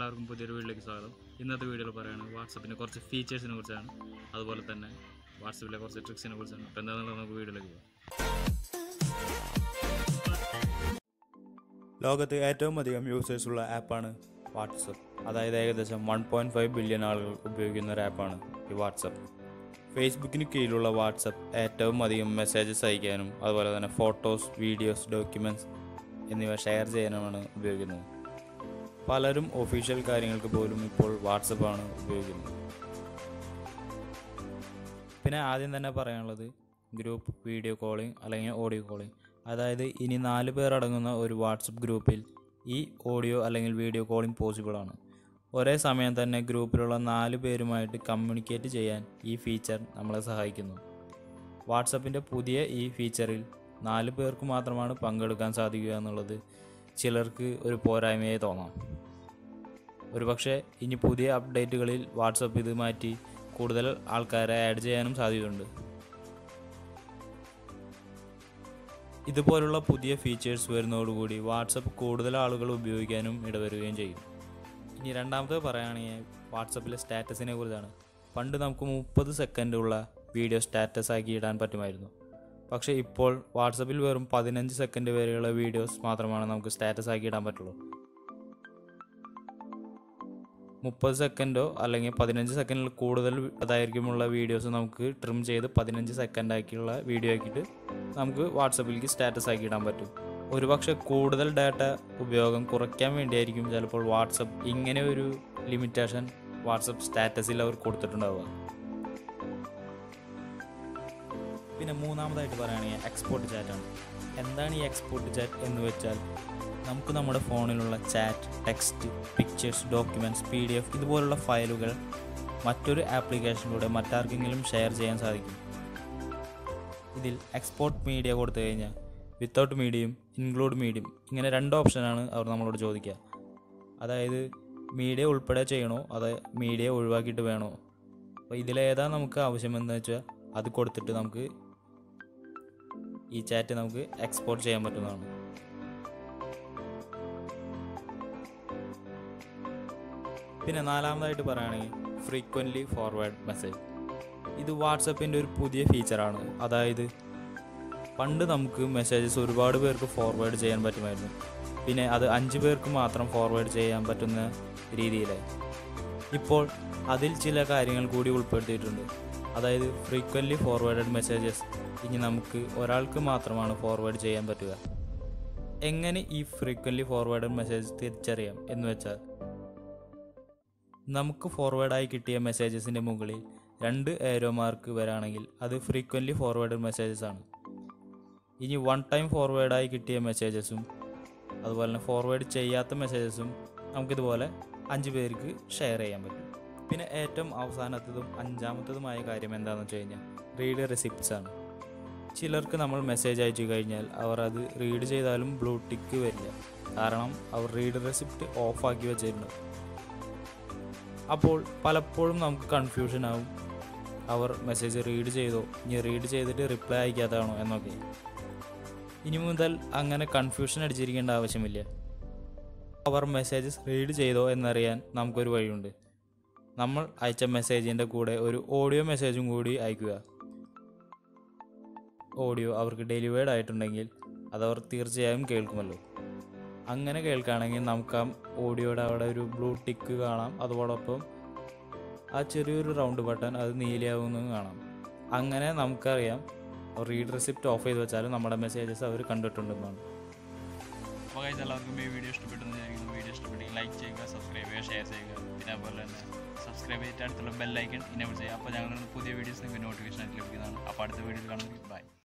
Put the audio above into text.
എല്ലാവർക്കും പുതിയൊരു വീഡിയോയിലേക്ക് സ്വാഗതം ഇന്നത്തെ വീഡിയോയിൽ പറയുകയാണ് വാട്സപ്പിൻ്റെ കുറച്ച് ഫീച്ചേഴ്സിനെ കുറിച്ചാണ് അതുപോലെ തന്നെ വാട്സപ്പിലെ കുറച്ച് ട്രിക്സിനെ കുറിച്ചാണ് അപ്പോൾ എന്താണെന്നുള്ളത് നമുക്ക് വീഡിയോയിലേക്ക് പോകാം ലോകത്ത് ഏറ്റവും അധികം യൂസേഴ്സ് ഉള്ള ആപ്പാണ് വാട്സപ്പ് അതായത് ഏകദേശം വൺ പോയിൻറ്റ് ഫൈവ് ബില്യൺ ആളുകൾ ഉപയോഗിക്കുന്ന ഒരു ആപ്പാണ് ഈ വാട്സപ്പ് ഫേസ്ബുക്കിന് കീഴിലുള്ള വാട്സപ്പ് ഏറ്റവും അധികം മെസ്സേജസ് അയക്കാനും അതുപോലെ തന്നെ ഫോട്ടോസ് വീഡിയോസ് ഡോക്യുമെൻറ്റ്സ് എന്നിവ ഷെയർ ചെയ്യാനുമാണ് ഉപയോഗിക്കുന്നത് പലരും ഒഫീഷ്യൽ കാര്യങ്ങൾക്ക് പോലും ഇപ്പോൾ വാട്സപ്പാണ് ഉപയോഗിക്കുന്നത് പിന്നെ ആദ്യം തന്നെ പറയാനുള്ളത് ഗ്രൂപ്പ് വീഡിയോ കോളിംഗ് അല്ലെങ്കിൽ ഓഡിയോ കോളിംഗ് അതായത് ഇനി നാല് പേർ അടങ്ങുന്ന ഒരു വാട്സപ്പ് ഗ്രൂപ്പിൽ ഈ ഓഡിയോ അല്ലെങ്കിൽ വീഡിയോ കോളിംഗ് പോസിബിളാണ് ഒരേ സമയം തന്നെ ഗ്രൂപ്പിലുള്ള നാല് പേരുമായിട്ട് കമ്മ്യൂണിക്കേറ്റ് ചെയ്യാൻ ഈ ഫീച്ചർ നമ്മളെ സഹായിക്കുന്നു വാട്സപ്പിൻ്റെ പുതിയ ഈ ഫീച്ചറിൽ നാല് പേർക്ക് മാത്രമാണ് പങ്കെടുക്കാൻ സാധിക്കുക എന്നുള്ളത് ചിലർക്ക് ഒരു പോരായ്മയായി തോന്നാം ഒരുപക്ഷെ ഇനി പുതിയ അപ്ഡേറ്റുകളിൽ വാട്സപ്പ് ഇത് മാറ്റി കൂടുതൽ ആൾക്കാരെ ആഡ് ചെയ്യാനും സാധ്യതയുണ്ട് ഇതുപോലുള്ള പുതിയ ഫീച്ചേഴ്സ് വരുന്നതോടുകൂടി വാട്സപ്പ് കൂടുതൽ ആളുകൾ ഉപയോഗിക്കാനും ഇടവരുകയും ചെയ്യും ഇനി രണ്ടാമത്തെ പറയുകയാണെങ്കിൽ വാട്സപ്പിലെ സ്റ്റാറ്റസിനെ കുറിച്ചാണ് പണ്ട് നമുക്ക് മുപ്പത് സെക്കൻഡുള്ള വീഡിയോ സ്റ്റാറ്റസ് ആക്കി ഇടാൻ പറ്റുമായിരുന്നു പക്ഷേ ഇപ്പോൾ വാട്സപ്പിൽ വെറും പതിനഞ്ച് സെക്കൻഡ് വരെയുള്ള വീഡിയോസ് മാത്രമാണ് നമുക്ക് സ്റ്റാറ്റസ് ആക്കി ഇടാൻ പറ്റുള്ളൂ മുപ്പത് സെക്കൻഡോ അല്ലെങ്കിൽ പതിനഞ്ച് സെക്കൻഡിൽ കൂടുതൽ ദൈർഘ്യമുള്ള വീഡിയോസ് നമുക്ക് ട്രിം ചെയ്ത് പതിനഞ്ച് സെക്കൻഡ് ആക്കിയുള്ള വീഡിയോ ആക്കിയിട്ട് നമുക്ക് വാട്സപ്പിലേക്ക് സ്റ്റാറ്റസ് ആക്കി ഇടാൻ പറ്റും ഒരുപക്ഷെ കൂടുതൽ ഡാറ്റ ഉപയോഗം കുറയ്ക്കാൻ വേണ്ടിയായിരിക്കും ചിലപ്പോൾ വാട്സപ്പ് ഇങ്ങനെ ഒരു ലിമിറ്റേഷൻ വാട്സപ്പ് സ്റ്റാറ്റസിൽ അവർ കൊടുത്തിട്ടുണ്ടാവുക പിന്നെ മൂന്നാമതായിട്ട് പറയുകയാണെങ്കിൽ എക്സ്പോർട്ട് ചാറ്റാണ് എന്താണ് ഈ എക്സ്പോർട്ട് ചാറ്റ് എന്ന് വെച്ചാൽ നമുക്ക് നമ്മുടെ ഫോണിലുള്ള chat text pictures documents P D F ഇതുപോലുള്ള ഫയലുകൾ മറ്റൊരു ആപ്ലിക്കേഷനിലൂടെ മറ്റാർക്കെങ്കിലും ഷെയർ ചെയ്യാൻ സാധിക്കും ഇതിൽ എക്സ്പോർട്ട് മീഡിയ കൊടുത്തു കഴിഞ്ഞാൽ വിത്തൗട്ട് മീഡിയം ഇൻക്ലൂഡ് മീഡിയം ഇങ്ങനെ രണ്ട് ഓപ്ഷനാണ് അവർ നമ്മളോട് ചോദിക്കുക അതായത് മീഡിയ ഉൾപ്പെടെ ചെയ്യണോ അത് മീഡിയ ഒഴിവാക്കിയിട്ട് വേണോ അപ്പോൾ ഇതിലേതാ നമുക്ക് ആവശ്യമെന്ന് വെച്ചാൽ അത് കൊടുത്തിട്ട് നമുക്ക് ഈ ചാറ്റ് നമുക്ക് എക്സ്പോർട്ട് ചെയ്യാൻ പറ്റുന്നതാണ് പിന്നെ നാലാമതായിട്ട് പറയുകയാണെങ്കിൽ ഫ്രീക്വൻ്റ്ലി ഫോർവേഡ് മെസ്സേജ് ഇത് വാട്സപ്പിൻ്റെ ഒരു പുതിയ ഫീച്ചറാണ് അതായത് പണ്ട് നമുക്ക് മെസ്സേജസ് ഒരുപാട് പേർക്ക് ഫോർവേഡ് ചെയ്യാൻ പറ്റുമായിരുന്നു പിന്നെ അത് അഞ്ച് പേർക്ക് മാത്രം ഫോർവേഡ് ചെയ്യാൻ പറ്റുന്ന രീതിയിലായി ഇപ്പോൾ അതിൽ ചില കാര്യങ്ങൾ കൂടി ഉൾപ്പെടുത്തിയിട്ടുണ്ട് അതായത് ഫ്രീക്വൻ്റ്ലി ഫോർവേഡഡ് മെസ്സേജസ് ഇനി നമുക്ക് ഒരാൾക്ക് മാത്രമാണ് ഫോർവേഡ് ചെയ്യാൻ പറ്റുക എങ്ങനെ ഈ ഫ്രീക്വൻ്റ്ലി ഫോർവേഡഡ് മെസ്സേജ് തിരിച്ചറിയാം എന്ന് വെച്ചാൽ നമുക്ക് ഫോർവേഡായി കിട്ടിയ മെസ്സേജസിൻ്റെ മുകളിൽ രണ്ട് ഏരോ മാർക്ക് വരാണെങ്കിൽ അത് ഫ്രീക്വൻ്റ്ലി ഫോർവേഡ് മെസ്സേജസ് ആണ് ഇനി വൺ ടൈം ഫോർവേഡായി കിട്ടിയ മെസ്സേജസും അതുപോലെ തന്നെ ഫോർവേഡ് ചെയ്യാത്ത മെസ്സേജസും നമുക്കിതുപോലെ അഞ്ച് പേർക്ക് ഷെയർ ചെയ്യാൻ പറ്റും പിന്നെ ഏറ്റവും അവസാനത്തതും അഞ്ചാമത്തതുമായ കാര്യം എന്താണെന്ന് വെച്ച് കഴിഞ്ഞാൽ റീഡ് റെസിപ്റ്റ്സ് ആണ് ചിലർക്ക് നമ്മൾ മെസ്സേജ് അയച്ചു കഴിഞ്ഞാൽ അവർ അത് റീഡ് ചെയ്താലും ബ്ലൂ ടിക്ക് വരില്ല കാരണം അവർ റീഡ് റെസിപ്റ്റ് ഓഫാക്കി വെച്ചിട്ടുണ്ട് അപ്പോൾ പലപ്പോഴും നമുക്ക് കൺഫ്യൂഷൻ ആവും അവർ മെസ്സേജ് റീഡ് ചെയ്തോ ഇനി റീഡ് ചെയ്തിട്ട് റിപ്ലൈ അയക്കാത്തതാണോ എന്നൊക്കെ ഇനി മുതൽ അങ്ങനെ കൺഫ്യൂഷൻ അടിച്ചിരിക്കേണ്ട ആവശ്യമില്ല അവർ മെസ്സേജസ് റീഡ് ചെയ്തോ എന്നറിയാൻ നമുക്കൊരു വഴിയുണ്ട് നമ്മൾ അയച്ച മെസ്സേജിൻ്റെ കൂടെ ഒരു ഓഡിയോ മെസ്സേജും കൂടി അയക്കുക ഓഡിയോ അവർക്ക് ഡെലിവേർഡ് ആയിട്ടുണ്ടെങ്കിൽ അതവർ തീർച്ചയായും കേൾക്കുമല്ലോ അങ്ങനെ കേൾക്കുകയാണെങ്കിൽ നമുക്ക് ആ ഓഡിയോയുടെ അവിടെ ഒരു ബ്ലൂ ടിക്ക് കാണാം അതോടൊപ്പം ആ ചെറിയൊരു റൗണ്ട് ബട്ടൺ അത് നീലയാവുന്നതും കാണാം അങ്ങനെ നമുക്കറിയാം റീഡ് റെസിപ്റ്റ് ഓഫ് ചെയ്ത് വെച്ചാലും നമ്മുടെ മെസ്സേജസ് അവർ കണ്ടിട്ടുണ്ടെന്നാണ് അപ്പോൾ കഴിച്ച എല്ലാവർക്കും ഈ വീഡിയോ ഇഷ്ടപ്പെട്ടെന്ന് വിചാരിക്കുന്നു വീഡിയോ ഇഷ്ടപ്പെട്ടെങ്കിൽ ലൈക്ക് ചെയ്യുക സബ്സ്ക്രൈബ് ചെയ്യുക ഷെയർ ചെയ്യുക പിന്നെ അതുപോലെ തന്നെ സബ്സ്ക്രൈബ് ചെയ്തിട്ട് അടുത്തുള്ള ബെല്ലൈക്കൺ ഇനേബിൾ ചെയ്യുക അപ്പോൾ ഞങ്ങൾ പുതിയ വീഡിയോസ് നിങ്ങൾക്ക് നോട്ടിഫിക്കേഷൻ ആയിട്ട് ലഭിക്കുന്നതാണ് അപ്പോൾ അടുത്ത വീഡിയോയിൽ കാണുന്നത് ബൈ